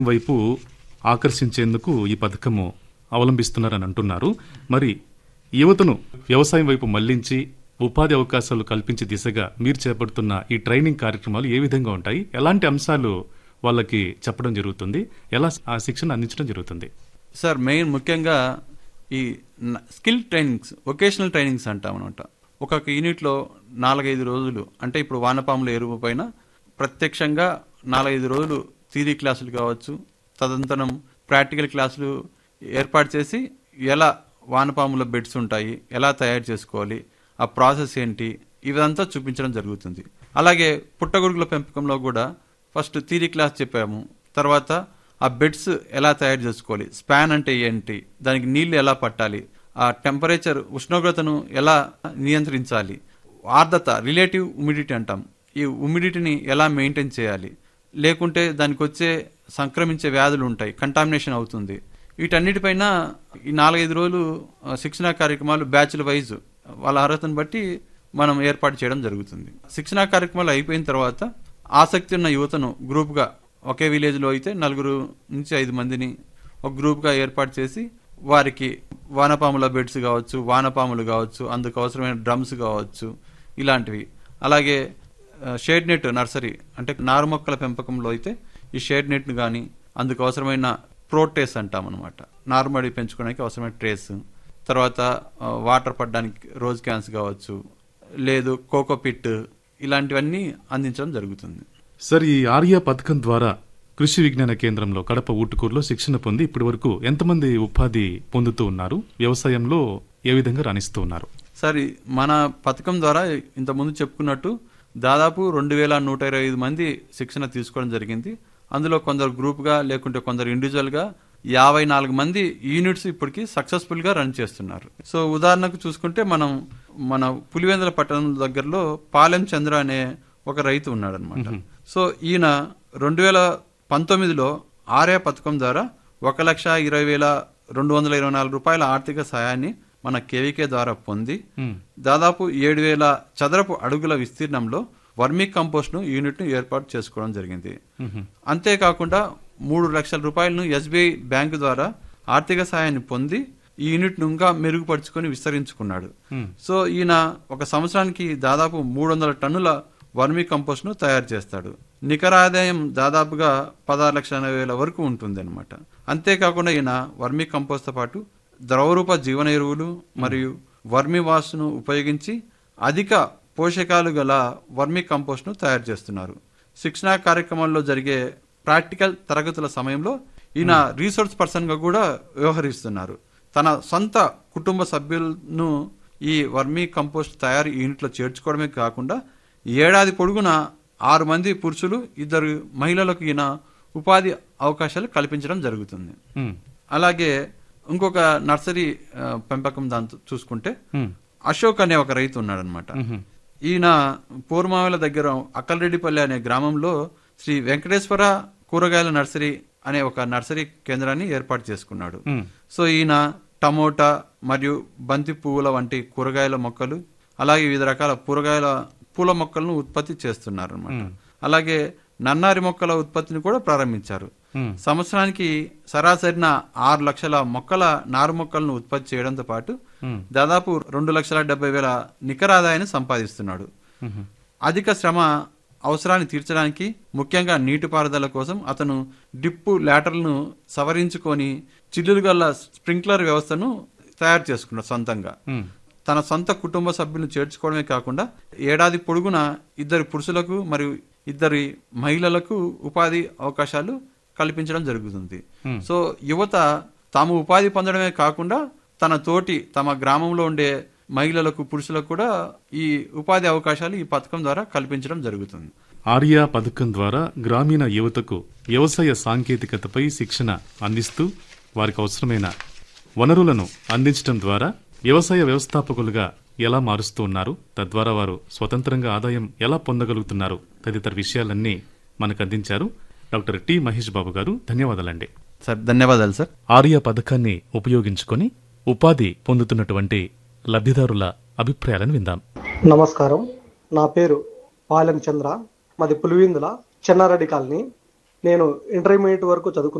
వైపు ఆకర్షించేందుకు ఈ పథకము అవలంబిస్తున్నారని అంటున్నారు మరి యువతను వ్యవసాయం వైపు మళ్లించి ఉపాధి అవకాశాలు కల్పించే దిశగా మీరు చేపడుతున్న ఈ ట్రైనింగ్ కార్యక్రమాలు ఏ విధంగా ఉంటాయి ఎలాంటి అంశాలు వాళ్ళకి చెప్పడం జరుగుతుంది ఎలా ఆ శిక్షణ అందించడం జరుగుతుంది సార్ మెయిన్ ముఖ్యంగా ఈ న- స్కిల్ ట్రైనింగ్స్ వొకేషనల్ ట్రైనింగ్స్ అంటాం అనమాట ఒక్కొక్క యూనిట్లో నాలుగైదు రోజులు అంటే ఇప్పుడు వానపాముల ఎరువు పైన ప్రత్యక్షంగా నాలుగైదు రోజులు థియరీ క్లాసులు కావచ్చు తదనంతరం ప్రాక్టికల్ క్లాసులు ఏర్పాటు చేసి ఎలా వానపాముల బెడ్స్ ఉంటాయి ఎలా తయారు చేసుకోవాలి ఆ ప్రాసెస్ ఏంటి ఇదంతా చూపించడం జరుగుతుంది అలాగే పుట్టగొడుగుల పెంపకంలో కూడా ఫస్ట్ థియరీ క్లాస్ చెప్పాము తర్వాత ఆ బెడ్స్ ఎలా తయారు చేసుకోవాలి స్పాన్ అంటే ఏంటి దానికి నీళ్లు ఎలా పట్టాలి ఆ టెంపరేచర్ ఉష్ణోగ్రతను ఎలా నియంత్రించాలి ఆర్ద్రత రిలేటివ్ హ్యూమిడిటీ అంటాం ఈ హ్యూమిడిటీని ఎలా మెయింటైన్ చేయాలి లేకుంటే దానికి వచ్చే సంక్రమించే వ్యాధులు ఉంటాయి కంటామినేషన్ అవుతుంది వీటన్నిటిపైన ఈ నాలుగైదు రోజులు ఆ, శిక్షణా కార్యక్రమాలు బ్యాచ్ల వైజ్ వాళ్ళ అర్హతను బట్టి మనం ఏర్పాటు చేయడం జరుగుతుంది శిక్షణా కార్యక్రమాలు అయిపోయిన తర్వాత ఆసక్తి ఉన్న యువతను గ్రూప్గా ఒకే విలేజ్లో అయితే నలుగురు నుంచి ఐదు మందిని ఒక గ్రూప్గా ఏర్పాటు చేసి వారికి వానపాముల బెడ్స్ కావచ్చు వానపాములు కావచ్చు అందుకు అవసరమైన డ్రమ్స్ కావచ్చు ఇలాంటివి అలాగే ఆ, షేడ్ నెట్ నర్సరీ అంటే నారు మొక్కల పెంపకంలో అయితే ఈ షేడ్ నెట్ను కానీ అందుకు అవసరమైన ప్రోటేస్ అంటాం అనమాట నారుమడి పెంచుకోవడానికి అవసరమైన ట్రేస్ తర్వాత ఆ, వాటర్ పడడానికి రోజ్ క్యాన్స్ కావచ్చు లేదు కోకోపిట్ ఇలాంటివన్నీ అందించడం జరుగుతుంది సార్ ఈ ఆర్య పథకం ద్వారా కృషి విజ్ఞాన కేంద్రంలో కడప ఊటుకూరులో శిక్షణ పొంది ఇప్పటి వరకు ఎంతమంది ఉపాధి పొందుతూ ఉన్నారు వ్యవసాయంలో ఏ విధంగా రాణిస్తూ ఉన్నారు సరే మన పథకం ద్వారా ఇంతకుముందు చెప్పుకున్నట్టు దాదాపు రెండు వేల నూట ఇరవై ఐదు మంది శిక్షణ తీసుకోవడం జరిగింది అందులో కొందరు గ్రూప్గా లేకుంటే కొందరు ఇండివిజువల్గా యాభై నాలుగు మంది యూనిట్స్ ఇప్పటికి సక్సెస్ఫుల్గా రన్ చేస్తున్నారు సో ఉదాహరణకు చూసుకుంటే మనం మన పులివెందుల పట్టణం దగ్గరలో పాలెం చంద్ర అనే ఒక రైతు ఉన్నాడు అనమాట సో ఈయన రెండు వేల పంతొమ్మిదిలో ఆర్య పథకం ద్వారా ఒక లక్ష ఇరవై వేల రెండు వందల ఇరవై నాలుగు రూపాయల ఆర్థిక సాయాన్ని మన కేవీకే ద్వారా పొంది మ్మ్. దాదాపు ఏడు వేల చదరపు అడుగుల విస్తీర్ణంలో వర్మీ కంపోస్ట్ ను యూనిట్ ను ఏర్పాటు చేసుకోవడం జరిగింది మ్మ్. అంతేకాకుండా మూడు లక్షల రూపాయలను ఎస్బీఐ బ్యాంకు ద్వారా ఆర్థిక సాయాన్ని పొంది ఈ యూనిట్ ను ఇంకా మెరుగుపరుచుకొని విస్తరించుకున్నాడు మ్మ్. సో ఈయన ఒక సంవత్సరానికి దాదాపు మూడు వందల టన్నుల వర్మీ కంపోస్ట్ ను తయారు చేస్తాడు నికర ఆదాయం దాదాపుగా పదహారు లక్షల ఎనభై వేల వరకు ఉంటుంది అనమాట అంతేకాకుండా ఈయన వర్మీ కంపోస్ట్ తో పాటు ద్రవరూప జీవన ఎరువులు మరియు వర్మి వాష్ను ఉపయోగించి అధిక పోషకాలు గల వర్మి కంపోస్ట్ ను తయారు చేస్తున్నారు శిక్షణా కార్యక్రమాల్లో జరిగే ప్రాక్టికల్ తరగతుల సమయంలో ఈయన రీసోర్స్ పర్సన్ గా కూడా వ్యవహరిస్తున్నారు తన సొంత కుటుంబ సభ్యులను ఈ వర్మీ కంపోస్ట్ తయారీ యూనిట్లో చేర్చుకోవడమే కాకుండా ఏడాది పొడుగున ఆరు మంది పురుషులు ఇద్దరు మహిళలకు ఈయన ఉపాధి అవకాశాలు కల్పించడం జరుగుతుంది మ్మ్. అలాగే ఇంకొక నర్సరీ ఆ, పెంపకం దాంతో చూసుకుంటే మ్మ్. అశోక్ అనే ఒక రైతు ఉన్నాడనమాట మ్మ్. ఈయన పూర్మావల దగ్గర అక్కలరెడ్డిపల్లి అనే గ్రామంలో శ్రీ వెంకటేశ్వర కూరగాయల నర్సరీ అనే ఒక నర్సరీ కేంద్రాన్ని ఏర్పాటు చేసుకున్నాడు మ్మ్. సో ఈయన టమోటా మరియు బంతి పువ్వుల వంటి కూరగాయల మొక్కలు అలాగే వివిధ రకాల కూరగాయల పూల మొక్కలను ఉత్పత్తి చేస్తున్నారు అనమాట అలాగే నన్నారి మొక్కల ఉత్పత్తిని కూడా ప్రారంభించారు మ్మ్. సంవత్సరానికి సరాసరిన ఆరు లక్షల మొక్కల నారు మొక్కలను ఉత్పత్తి చేయడంతో పాటు మ్మ్. దాదాపు రెండు లక్షల డెబ్బై వేల నికర ఆదాయాన్ని సంపాదిస్తున్నాడు మ్మ్. అధిక శ్రమ అవసరాన్ని తీర్చడానికి ముఖ్యంగా నీటిపారుదల కోసం అతను డిప్పు లాటర్లను సవరించుకొని చిల్లులు గల స్ప్రింక్లర్ వ్యవస్థను తయారు చేసుకున్నాడు సొంతంగా మ్మ్. తన సొంత కుటుంబ సభ్యులను చేర్చుకోవడమే కాకుండా ఏడాది పొడుగున ఇద్దరు పురుషులకు మరియు ఇద్దరి మహిళలకు ఉపాధి అవకాశాలు కల్పించడం జరుగుతుంది Hmm. సో యువత తాము ఉపాధి పొందడమే కాకుండా తన తోటి తమ గ్రామంలో ఉండే మహిళలకు పురుషులకు కూడా ఈ ఉపాధి అవకాశాలు ఈ పథకం ద్వారా కల్పించడం జరుగుతుంది ఆర్య పథకం ద్వారా గ్రామీణ యువతకు వ్యవసాయ సాంకేతికతపై శిక్షణ అందిస్తూ వారికి అవసరమైన వనరులను అందించడం ద్వారా వ్యవసాయ వ్యవస్థాపకులుగా ఎలా మారుస్తూ ఉన్నారు తద్వారా వారు స్వతంత్రంగా ఆదాయం ఎలా పొందగలుగుతున్నారు తదితర విషయాలన్నీ మనకు అందించారు డాక్టర్ టి మహేష్ బాబు గారు ధన్యవాదాలండి సార్ ధన్యవాదాలు సార్ ఆర్య పథకాన్ని ఉపయోగించుకొని ఉపాధి పొందుతున్నటువంటి లబ్ధిదారుల అభిప్రాయాలను విందాం నమస్కారం నా పేరు పాలెం చంద్ర మాది పులివిందుల చెన్నారెడ్డి కాలనీ నేను ఇంటర్మీడియట్ వరకు చదువుకున్నాను